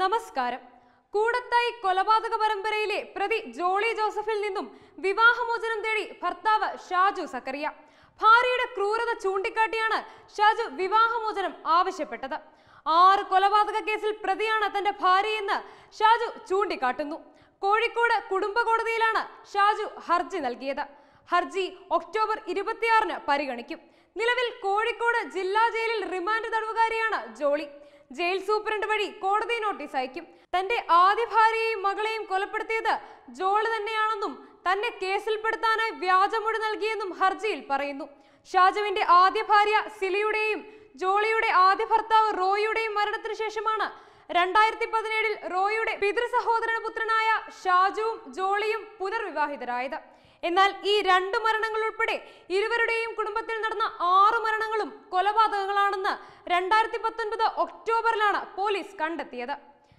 നമസ്കാരം കൂടത്തായി കൊലപാതക പരമ്പരയിലെ പ്രതി ജോളി ജോസഫിൽ നിന്നും വിവാഹമോചനം തേടി ഭർത്താവ് ഷാജു സക്കറിയ ഭാര്യയുടെ ക്രൂരത ചൂണ്ടിക്കാട്ടിയാണ് ഷാജു വിവാഹമോചനം ആവശ്യപ്പെട്ടത് ആറ് കൊലപാതക കേസിൽ പ്രതിയാണ് തന്റെ ഭാര്യയെന്ന് ഷാജു ചൂണ്ടിക്കാട്ടുന്നു കോഴിക്കോട് കുടുംബ കോടതിയിലാണ് ഷാജു ഹർജി നൽകിയത് ഹർജി ഒക്ടോബർ ഇരുപത്തിയാറിന് പരിഗണിക്കും നിലവിൽ കോഴിക്കോട് ജില്ലാ ജയിലിൽ റിമാൻഡ് തടവുകാരിയാണ് ജോളി ജയിൽ സൂപ്രണ്ട് വഴി കോടതി നോട്ടീസ് അയക്കും തന്റെ ആദ്യ ഭാര്യയെയും മകളെയും കൊലപ്പെടുത്തിയത് ജോളി തന്നെയാണെന്നും തന്നെ കേസിൽപ്പെടുത്താനായി വ്യാജമൊഴി നൽകിയെന്നും ഹർജിയിൽ പറയുന്നു ഷാജുവിന്റെ ആദ്യ ഭാര്യ സിലിയുടെയും ജോളിയുടെ ആദ്യ ഭർത്താവ് റോയിയുടെയും മരണത്തിന് ശേഷമാണ് രണ്ടായിരത്തി പതിനേഴിൽ റോയിയുടെ പിതൃ സഹോദരന പുത്രനായ ഷാജുവും ജോളിയും പുനർവിവാഹിതരായത് എന്നാൽ ഈ രണ്ട് മരണങ്ങൾ ഉൾപ്പെടെ ഇരുവരുടെയും കുടുംബത്തിൽ നടന്ന ആറ് മരണങ്ങളും കൊലപാതകങ്ങളാണെന്ന് രണ്ടായിരത്തി പത്തൊൻപത് ഒക്ടോബറിലാണ് പോലീസ് കണ്ടെത്തിയത്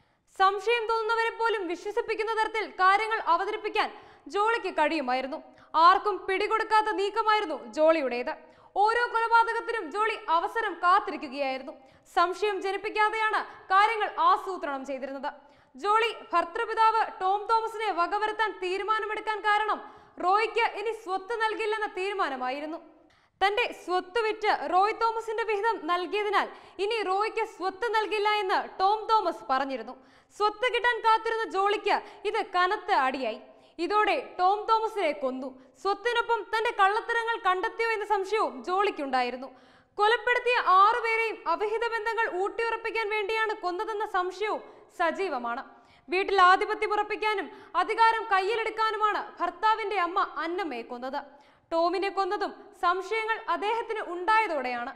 സംശയം തോന്നുന്നവരെ പോലും വിശ്വസിപ്പിക്കുന്ന തരത്തിൽ കാര്യങ്ങൾ അവതരിപ്പിക്കാൻ ജോളിക്ക് കഴിയുമായിരുന്നു ആർക്കും പിടികൊടുക്കാത്ത നീക്കമായിരുന്നു ജോളിയുടേത് ഓരോ കൊലപാതകത്തിനും ജോളി അവസരം കാത്തിരിക്കുകയായിരുന്നു സംശയം ജനിപ്പിക്കാതെയാണ് കാര്യങ്ങൾ ആസൂത്രണം ചെയ്തിരുന്നത് ജോളി ഭർത്തൃപിതാവ് ടോം തോമസിനെ വകവരുത്താൻ തീരുമാനമെടുക്കാൻ കാരണം റോയ്ക്ക് ഇനി സ്വത്ത് നൽകില്ലെന്ന തീരുമാനമായിരുന്നു തന്റെ സ്വത്ത് വിറ്റ് റോയ് തോമസിന്റെ വിഹിതം നൽകിയതിനാൽ ഇനി റോയ്ക്ക് സ്വത്ത് നൽകില്ല എന്ന് ടോം തോമസ് പറഞ്ഞിരുന്നു സ്വത്ത് കിട്ടാൻ കാത്തിരുന്ന ജോളിക്ക് ഇത് കനത്ത അടിയായി ഇതോടെ ടോം തോമസിനെ കൊന്നു സ്വത്തിനൊപ്പം തന്റെ കള്ളത്തരങ്ങൾ കണ്ടെത്തിയോ എന്ന സംശയവും ജോളിക്കുണ്ടായിരുന്നു കൊലപ്പെടുത്തിയ ആറുപേരെയും അവിഹിത ബന്ധങ്ങൾ ഊട്ടിയുറപ്പിക്കാൻ വേണ്ടിയാണ് കൊന്നതെന്ന സംശയവും സജീവമാണ് വീട്ടിൽ ആധിപത്യം ഉറപ്പിക്കാനും അധികാരം കയ്യിലെടുക്കാനുമാണ് ഭർത്താവിന്റെ അമ്മ അന്നമ്മയെ കൊന്നത് ടോമിനെ കൊന്നതും സംശയങ്ങൾ അദ്ദേഹത്തിന് ഉണ്ടായതോടെയാണ്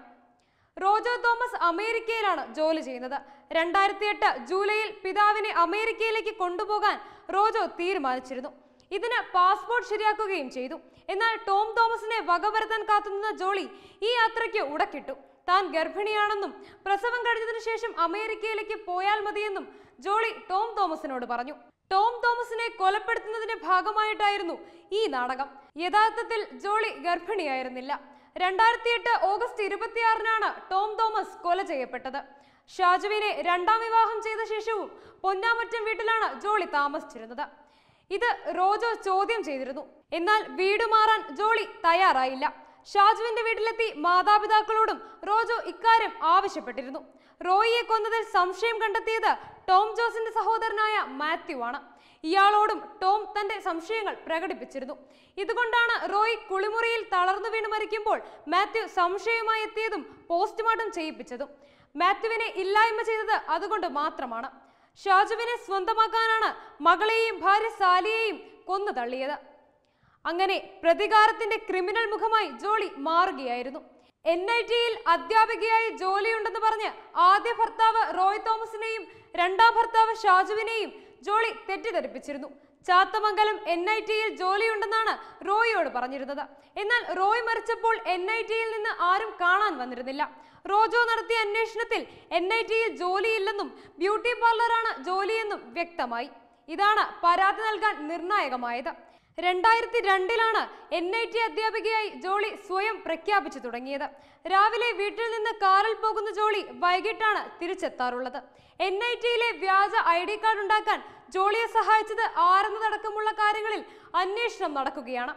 റോജോ തോമസ് അമേരിക്കയിലാണ് ജോലി ചെയ്യുന്നത് രണ്ടായിരത്തി എട്ട് ജൂലൈയിൽ പിതാവിനെ അമേരിക്കയിലേക്ക് കൊണ്ടുപോകാൻ റോജോ തീരുമാനിച്ചിരുന്നു ഇതിന് പാസ്പോർട്ട് ശരിയാക്കുകയും ചെയ്തു എന്നാൽ ടോം തോമസിനെ വകവരുത്താൻ കാത്തുനിന്ന ജോളി ഈ യാത്രയ്ക്ക് ഉടക്കിട്ടു താൻ ഗർഭിണിയാണെന്നും പ്രസവം കഴിഞ്ഞതിനു ശേഷം അമേരിക്കയിലേക്ക് പോയാൽ മതിയെന്നും ജോളി ടോം തോമസിനോട് പറഞ്ഞു ടോം തോമസിനെ കൊലപ്പെടുത്തുന്നതിന്റെ ഭാഗമായിട്ടായിരുന്നു ഈ നാടകം യഥാർത്ഥത്തിൽ ജോളി ഗർഭിണിയായിരുന്നില്ല രണ്ടായിരത്തി എട്ട് ഓഗസ്റ്റ് ഇരുപത്തിയാറിനാണ് ടോം തോമസ് കൊല ചെയ്യപ്പെട്ടത് ഷാജുവിനെ രണ്ടാം വിവാഹം ചെയ്ത ശേഷവും പൊന്നാമറ്റം വീട്ടിലാണ് ജോളി താമസിച്ചിരുന്നത് ഇത് റോജോ ചോദ്യം ചെയ്തിരുന്നു എന്നാൽ വീട് മാറാൻ ജോളി തയ്യാറായില്ല ഷാജുവിന്റെ വീട്ടിലെത്തി മാതാപിതാക്കളോടും റോജോ ഇക്കാര്യം ആവശ്യപ്പെട്ടിരുന്നു റോയിയെ കൊന്നതിൽ സംശയം കണ്ടെത്തിയത് ടോം ജോസിന്റെ സഹോദരനായ മാത്യു ആണ് ഇയാളോടും ടോം തന്റെ സംശയങ്ങൾ പ്രകടിപ്പിച്ചിരുന്നു ഇതുകൊണ്ടാണ് റോയ് കുളിമുറിയിൽ തളർന്നു വീണ് മരിക്കുമ്പോൾ മാത്യു സംശയവുമായി എത്തിയതും പോസ്റ്റ്മോർട്ടം ചെയ്യിപ്പിച്ചതും മാത്യുവിനെ ഇല്ലായ്മ ചെയ്തത് അതുകൊണ്ട് മാത്രമാണ് ഷാജുവിനെ സ്വന്തമാക്കാനാണ് മകളെയും ഭാര്യ സാലിയെയും കൊന്നു തള്ളിയത് അങ്ങനെ പ്രതികാരത്തിന്റെ ക്രിമിനൽ മുഖമായി ജോളി മാറുകയായിരുന്നു എൻ ഐ ടിയിൽ അധ്യാപികയായി ജോലിയുണ്ടെന്ന് പറഞ്ഞ് ആദ്യ ഭർത്താവ് റോയ് തോമസിനെയും രണ്ടാം ഭർത്താവ് ഷാജുവിനെയും ജോളി തെറ്റിദ്ധരിപ്പിച്ചിരുന്നു ചാത്തമംഗലം എൻ ഐ ടിയിൽ ജോലിയുണ്ടെന്നാണ് റോയിയോട് പറഞ്ഞിരുന്നത് എന്നാൽ റോയ് മരിച്ചപ്പോൾ എൻ ഐ ടിയിൽ നിന്ന് ആരും കാണാൻ വന്നിരുന്നില്ല റോജോ നടത്തിയ അന്വേഷണത്തിൽ എൻ ഐ ടിയിൽ ജോലിയില്ലെന്നും ബ്യൂട്ടി പാർലറാണ് ജോലിയെന്നും വ്യക്തമായി ഇതാണ് പരാതി നൽകാൻ നിർണായകമായത് രണ്ടായിരത്തി രണ്ടിലാണ് എൻ ഐ ടി അധ്യാപികയായി ജോളി സ്വയം പ്രഖ്യാപിച്ചു തുടങ്ങിയത് രാവിലെ വീട്ടിൽ നിന്ന് കാറിൽ പോകുന്ന ജോളി വൈകിട്ടാണ് തിരിച്ചെത്താറുള്ളത് എൻ ഐ ടിയിലെ വ്യാജ ഐ ഡി കാർഡ് ഉണ്ടാക്കാൻ ജോളിയെ സഹായിച്ചത് ആരെന്നതടക്കമുള്ള കാര്യങ്ങളിൽ അന്വേഷണം നടക്കുകയാണ്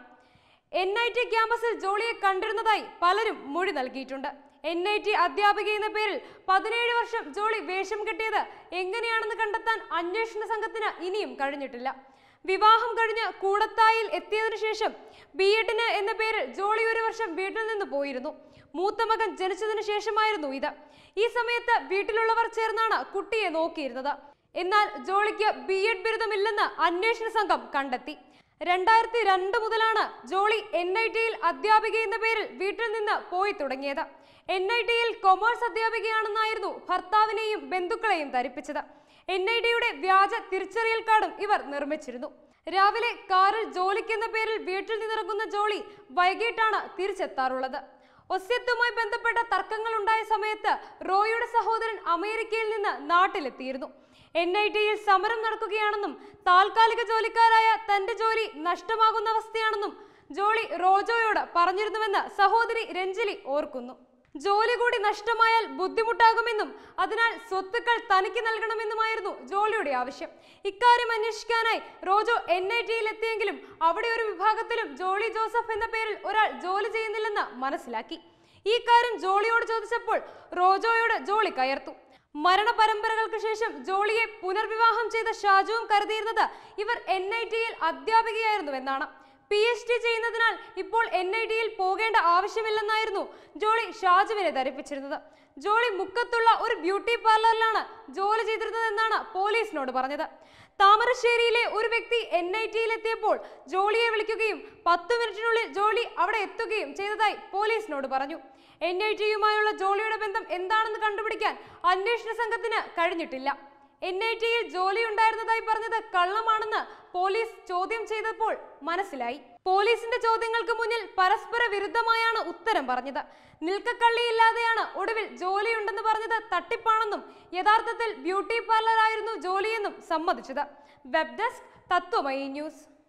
എൻ ഐ ടി ക്യാമ്പസിൽ ജോളിയെ കണ്ടിരുന്നതായി പലരും മൊഴി നൽകിയിട്ടുണ്ട് എൻ ഐ ടി അധ്യാപിക എന്ന പേരിൽ പതിനേഴ് വർഷം ജോളി വേഷം കെട്ടിയത് എങ്ങനെയാണെന്ന് കണ്ടെത്താൻ അന്വേഷണ സംഘത്തിന് ഇനിയും കഴിഞ്ഞിട്ടില്ല വിവാഹം കഴിഞ്ഞ് കൂടത്തായിൽ എത്തിയതിനു ശേഷം ബി എഡിന് എന്ന പേരിൽ ജോളി ഒരു വർഷം വീട്ടിൽ നിന്ന് പോയിരുന്നു മൂത്ത മകൻ ജനിച്ചതിനു ശേഷമായിരുന്നു ഇത് ഈ സമയത്ത് വീട്ടിലുള്ളവർ ചേർന്നാണ് കുട്ടിയെ നോക്കിയിരുന്നത് എന്നാൽ ജോളിക്ക് ബി എഡ് ബിരുദമില്ലെന്ന് അന്വേഷണ സംഘം കണ്ടെത്തി രണ്ടായിരത്തി രണ്ട് മുതലാണ് ജോളി എൻ ഐ ടിയിൽ അധ്യാപിക എന്ന പേരിൽ വീട്ടിൽ നിന്ന് പോയി തുടങ്ങിയത് എൻ ഐ ടിയിൽ കൊമേഴ്സ് അധ്യാപികയാണെന്നായിരുന്നു ഭർത്താവിനെയും ബന്ധുക്കളെയും ധരിപ്പിച്ചത് എൻ ഐ ഡിയുടെ വ്യാജ തിരിച്ചറിയൽ കാർഡും ഇവർ നിർമ്മിച്ചിരുന്നു രാവിലെ കാറിൽ ജോലിക്കെന്ന പേരിൽ വീട്ടിൽ നിന്നിറങ്ങുന്ന ജോളി വൈകിട്ടാണ് തിരിച്ചെത്താറുള്ളത് ഒസ്യത്തുമായി ബന്ധപ്പെട്ട തർക്കങ്ങൾ ഉണ്ടായ സമയത്ത് റോയിയുടെ സഹോദരൻ അമേരിക്കയിൽ നിന്ന് നാട്ടിലെത്തിയിരുന്നു എൻ ഐ ടിയിൽ സമരം നടക്കുകയാണെന്നും താൽക്കാലിക ജോലിക്കാരായ തന്റെ ജോലി നഷ്ടമാകുന്ന അവസ്ഥയാണെന്നും ജോളി റോജോയോട് പറഞ്ഞിരുന്നുവെന്ന് സഹോദരി രഞ്ജലി ഓർക്കുന്നു ജോലി കൂടി നഷ്ടമായാൽ ബുദ്ധിമുട്ടാകുമെന്നും അതിനാൽ സ്വത്തുക്കൾ തനിക്ക് നൽകണമെന്നുമായിരുന്നു ജോളിയുടെ ആവശ്യം ഇക്കാര്യം അന്വേഷിക്കാനായി റോജോ എൻ ഐ ടിയിൽ എത്തിയെങ്കിലും അവിടെ ഒരു വിഭാഗത്തിലും ജോളി ജോസഫ് എന്ന പേരിൽ ഒരാൾ ജോലി ചെയ്യുന്നില്ലെന്ന് മനസ്സിലാക്കി ഈ കാര്യം ജോളിയോട് ചോദിച്ചപ്പോൾ റോജോയോട് ജോളി കയർത്തു മരണ പരമ്പരകൾക്ക് ശേഷം ജോളിയെ പുനർവിവാഹം ചെയ്ത ഷാജുവും കരുതിയിരുന്നത് ഇവർ എൻ ഐ ടിയിൽ അധ്യാപികയായിരുന്നുവെന്നാണ് പി എച്ച് ഡി ചെയ്യുന്നതിനാൽ ഇപ്പോൾ എൻ ഐ ടിയിൽ പോകേണ്ട ആവശ്യമില്ലെന്നായിരുന്നു ജോളി ഷാജുവിനെ ധരിപ്പിച്ചിരുന്നത് ജോളി മുക്കത്തുള്ള ഒരു ബ്യൂട്ടി പാർലറിലാണ് ജോലി ചെയ്തിരുന്നതെന്നാണ് പോലീസിനോട് പറഞ്ഞത് താമരശ്ശേരിയിലെ ഒരു വ്യക്തി എൻ ഐ ടിയിൽ എത്തിയപ്പോൾ ജോളിയെ വിളിക്കുകയും പത്ത് മിനിറ്റിനുള്ളിൽ ജോളി അവിടെ എത്തുകയും ചെയ്തതായി പോലീസിനോട് പറഞ്ഞു എൻ ഐ ടിയുമായുള്ള ജോളിയുടെ ബന്ധം എന്താണെന്ന് കണ്ടുപിടിക്കാൻ അന്വേഷണ സംഘത്തിന് കഴിഞ്ഞിട്ടില്ല എൻ ഐ ടിയിൽ ജോലി ഉണ്ടായിരുന്നതായി പറഞ്ഞത് കള്ളമാണെന്ന് പോലീസ് ചോദ്യം ചെയ്തപ്പോൾ മനസ്സിലായി പോലീസിന്റെ ചോദ്യങ്ങൾക്ക് മുന്നിൽ പരസ്പര വിരുദ്ധമായാണ് ഉത്തരം പറഞ്ഞത് നിൽക്കക്കള്ളിയില്ലാതെയാണ് ഒടുവിൽ ജോലിയുണ്ടെന്ന് പറഞ്ഞത് തട്ടിപ്പാണെന്നും യഥാർത്ഥത്തിൽ ബ്യൂട്ടി പാർലർ ആയിരുന്നു ജോലിയെന്നും സമ്മതിച്ചത് വെബ് ഡെസ്ക് തത്വമയി ന്യൂസ്